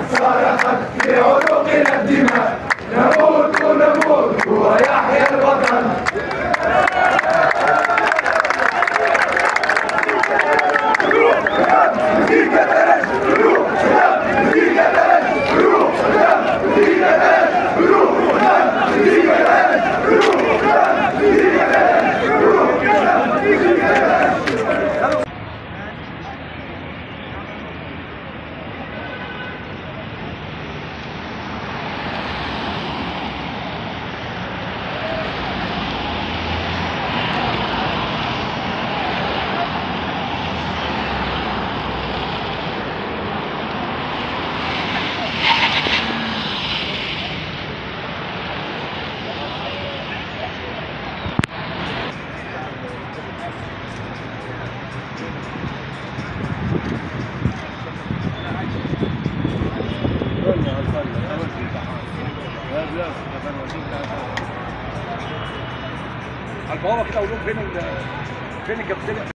صرخت في عروقنا الدماء نموت ونموت ويحيى الوطن على البوابه كده اقول لهم فين ال- فين الكافتيريا